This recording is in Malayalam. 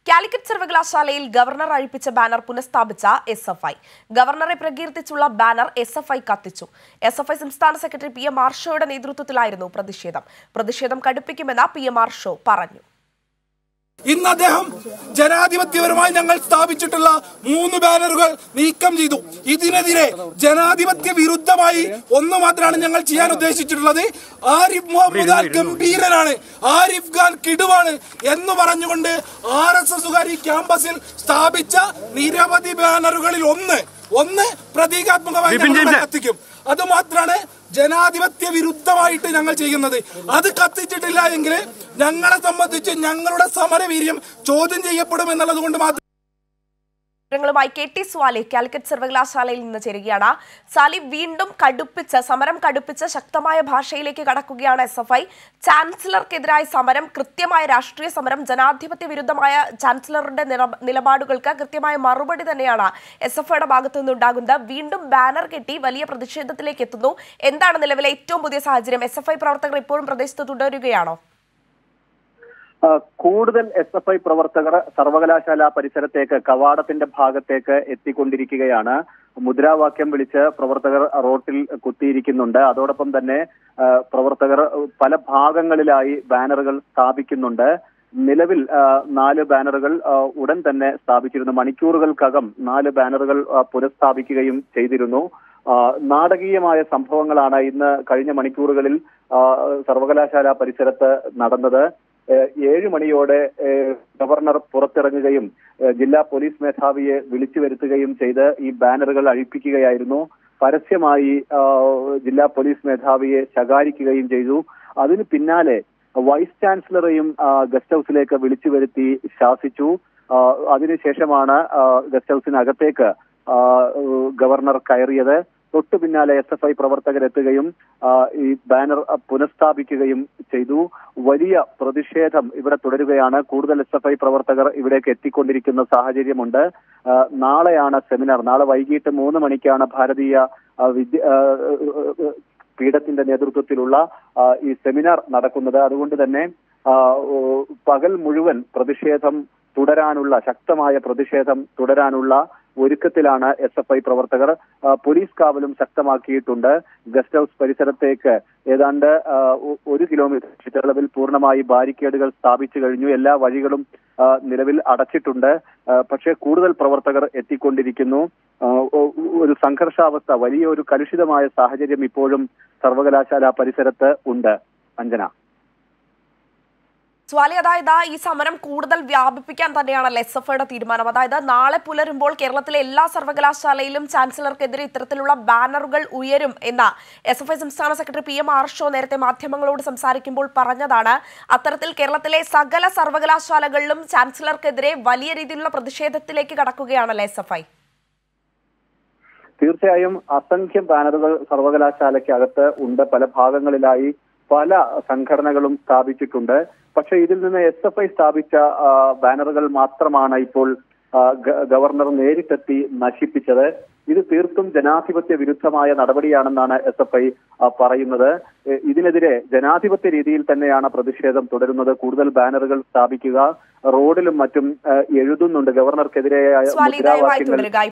കാലിക്കറ്റ് സർവകലാശാലയിൽ ഗവർണർ അഴിപ്പിച്ച ബാനർ പുനഃസ്ഥാപിച്ച എസ് എഫ് ഐ ഗവർണറെ പ്രകീർത്തിച്ചുള്ള ബാനർ എസ് എഫ് ഐ കത്തിച്ചു എസ് എഫ് ഐ സംസ്ഥാന സെക്രട്ടറി പി എം ആർഷോയുടെ നേതൃത്വത്തിലായിരുന്നു പ്രതിഷേധം പ്രതിഷേധം കടുപ്പിക്കുമെന്ന് പി എം ആർഷോ പറഞ്ഞു ഇന്ന് അദ്ദേഹം ജനാധിപത്യപരമായി ഞങ്ങൾ സ്ഥാപിച്ചിട്ടുള്ള മൂന്ന് ബാനറുകൾ നീക്കം ചെയ്തു ഇതിനെതിരെ ജനാധിപത്യ വിരുദ്ധമായി ഒന്ന് മാത്രമാണ് ഞങ്ങൾ ചെയ്യാൻ ഉദ്ദേശിച്ചിട്ടുള്ളത് ആരിഫ് മുഹമ്മദ് ഖാൻ ഗംഭീരനാണ് ആരിഫ് ഖാൻ കിടുവാണ് എന്ന് പറഞ്ഞുകൊണ്ട് ആർ എസ് എസുകാർ ഈ ക്യാമ്പസിൽ സ്ഥാപിച്ച നിരവധി ബാനറുകളിൽ ഒന്ന് ഒന്ന് പ്രതീകാത്മകമായി ഞങ്ങൾ ഇവിടെ കത്തിക്കും അത് മാത്രമാണ് ജനാധിപത്യ വിരുദ്ധമായിട്ട് ഞങ്ങൾ ചെയ്യുന്നത് അത് കത്തിച്ചിട്ടില്ല എങ്കിൽ ഞങ്ങളെ സംബന്ധിച്ച് ഞങ്ങളുടെ സമരവീര്യം ചോദ്യം ചെയ്യപ്പെടും എന്നുള്ളത് കൊണ്ട് മാത്രം വിവരങ്ങളുമായി കെ ടി സ്വാലി കാലിക്കറ്റ് സർവകലാശാലയിൽ നിന്ന് ചേരുകയാണ് സാലി വീണ്ടും കടുപ്പിച്ച് സമരം കടുപ്പിച്ച് ശക്തമായ ഭാഷയിലേക്ക് കടക്കുകയാണ് എസ് എഫ് ഐ ചാൻസലർക്കെതിരായ സമരം കൃത്യമായ രാഷ്ട്രീയ സമരം ജനാധിപത്യ വിരുദ്ധമായ ചാൻസലറുടെ നില- നിലപാടുകൾക്ക് കൃത്യമായ മറുപടി തന്നെയാണ് എസ് എഫ് ഐയുടെ ഭാഗത്തു നിന്നുണ്ടാകുന്നത് വീണ്ടും ബാനർ കെട്ടി വലിയ പ്രതിഷേധത്തിലേക്ക് എത്തുന്നു എന്താണ് നിലവിലെ ഏറ്റവും പുതിയ സാഹചര്യം എസ് എഫ് ഐ പ്രവർത്തകർ ഇപ്പോഴും പ്രദേശത്ത് തുടരുകയാണോ ആ, കൂടുതൽ എസ് എഫ് ഐ പ്രവർത്തകർ സർവകലാശാല പരിസരത്തേക്ക് കവാടത്തിന്റെ ഭാഗത്തേക്ക് എത്തിക്കൊണ്ടിരിക്കുകയാണ് മുദ്രാവാക്യം വിളിച്ച് പ്രവർത്തകർ റോട്ടിൽ കുത്തിയിരിക്കുന്നുണ്ട് അതോടൊപ്പം തന്നെ ആ, പ്രവർത്തകർ പല ഭാഗങ്ങളിലായി ബാനറുകൾ സ്ഥാപിക്കുന്നുണ്ട് നിലവിൽ ആ, നാല് ബാനറുകൾ ആ, ഉടൻ തന്നെ സ്ഥാപിച്ചിരുന്നു മണിക്കൂറുകൾക്കകം നാല് ബാനറുകൾ ആ, പുനഃസ്ഥാപിക്കുകയും ചെയ്തിരുന്നു ആ, നാടകീയമായ സംഭവങ്ങളാണ് ഇന്ന് കഴിഞ്ഞ മണിക്കൂറുകളിൽ ആ, സർവകലാശാല പരിസരത്ത് നടന്നത് ഏഹ് ഏഴ് മണിയോടെ ഏഹ് ഗവർണർ പുറത്തിറങ്ങുകയും ഏഹ് ജില്ലാ പോലീസ് മേധാവിയെ വിളിച്ചു വരുത്തുകയും ചെയ്ത് ഈ ബാനറുകൾ അഴിപ്പിക്കുകയായിരുന്നു പരസ്യമായി ആഹ് ജില്ലാ പോലീസ് മേധാവിയെ ശകാരിക്കുകയും ചെയ്തു അതിന് പിന്നാലെ വൈസ് ചാൻസലറെയും ആഹ് ഗസ്റ്റ് ഹൌസിലേക്ക് വിളിച്ചു വരുത്തി ശാസിച്ചു ആഹ് അതിനുശേഷമാണ് ആഹ് ഗസ്റ്റ് ഹൌസിനകത്തേക്ക് ആഹ് ഗവർണർ കയറിയത് തൊട്ടു പിന്നാലെ എസ് എഫ് ഐ പ്രവർത്തകരെത്തുകയും ആ, ഈ ബാനർ ആ, പുനഃസ്ഥാപിക്കുകയും ചെയ്തു വലിയ പ്രതിഷേധം ഇവിടെ തുടരുകയാണ് കൂടുതൽ എസ് എഫ് ഐ പ്രവർത്തകർ ഇവിടേക്ക് എത്തിക്കൊണ്ടിരിക്കുന്ന സാഹചര്യമുണ്ട് ആ, നാളെയാണ് സെമിനാർ നാളെ വൈകിട്ട് മൂന്ന് മണിക്കാണ് ഭാരതീയ ആ, വിദ്യ ആ, പീഠത്തിന്റെ നേതൃത്വത്തിലുള്ള ആ, ഈ സെമിനാർ നടക്കുന്നത് അതുകൊണ്ട് തന്നെ ആ, ഓ, പകൽ മുഴുവൻ പ്രതിഷേധം തുടരാനുള്ള ശക്തമായ പ്രതിഷേധം തുടരാനുള്ള ഒരുക്കത്തിലാണ് എസ് എഫ് ഐ പ്രവർത്തകർ ആ, പോലീസ് കാവലും ശക്തമാക്കിയിട്ടുണ്ട് ഗസ്റ്റ് ഹൌസ് പരിസരത്തേക്ക് ഏതാണ്ട് ആ, ഒ- ഒരു കിലോമീറ്റർ ചുറ്റളവിൽ പൂർണ്ണമായി ബാരിക്കേഡുകൾ സ്ഥാപിച്ചു കഴിഞ്ഞു എല്ലാ വഴികളും ആ, നിലവിൽ അടച്ചിട്ടുണ്ട് ആ, പക്ഷേ കൂടുതൽ പ്രവർത്തകർ എത്തിക്കൊണ്ടിരിക്കുന്നു ആ, ഒ- ഒരു സംഘർഷാവസ്ഥ വലിയ ഒരു കലുഷിതമായ സാഹചര്യം ഇപ്പോഴും സർവകലാശാല പരിസരത്ത് ഉണ്ട് അഞ്ജന സ്വാലി അതായത് ഈ സമരം കൂടുതൽ വ്യാപിപ്പിക്കാൻ തന്നെയാണല്ലോ എസ് എഫ് ഐയുടെ തീരുമാനം അതായത് നാളെ പുലരുമ്പോൾ കേരളത്തിലെ എല്ലാ സർവകലാശാലയിലും ചാൻസലർക്കെതിരെ ഇത്തരത്തിലുള്ള ബാനറുകൾ ഉയരും എന്ന എസ് എഫ് ഐ സംസ്ഥാന സെക്രട്ടറി പി എം ആർഷോ നേരത്തെ മാധ്യമങ്ങളോട് സംസാരിക്കുമ്പോൾ പറഞ്ഞതാണ് അത്തരത്തിൽ കേരളത്തിലെ സകല സർവകലാശാലകളിലും ചാൻസലർക്കെതിരെ വലിയ രീതിയിലുള്ള പ്രതിഷേധത്തിലേക്ക് കടക്കുകയാണല്ലോ എസ് എഫ് ഐ തീർച്ചയായും അസംഖ്യം ബാനറുകൾ സർവകലാശാലയ്ക്ക് അകത്ത് ഉണ്ട് പല ഭാഗങ്ങളിലായി പല സംഘടനകളും സ്ഥാപിച്ചിട്ടുണ്ട് പക്ഷെ ഇതിൽ നിന്ന് എസ് എഫ് ഐ സ്ഥാപിച്ച ആ, ബാനറുകൾ മാത്രമാണ് ഇപ്പോൾ ആ, ഗ- ഗവർണർ നേരിട്ടെത്തി നശിപ്പിച്ചത് ഇത് തീർത്തും ജനാധിപത്യ വിരുദ്ധമായ നടപടിയാണെന്നാണ് എസ് എഫ് ഐ പറയുന്നത് എ, ഇതിനെതിരെ ജനാധിപത്യ രീതിയിൽ തന്നെയാണ് പ്രതിഷേധം തുടരുന്നത് കൂടുതൽ ബാനറുകൾ സ്ഥാപിക്കുക റോഡിലും മറ്റും ആ, എഴുതുന്നുണ്ട് ഗവർണർക്കെതിരെയായ സ്വാലി ദയവായി മുദ്രാവാക്യങ്ങൾ തുടരുക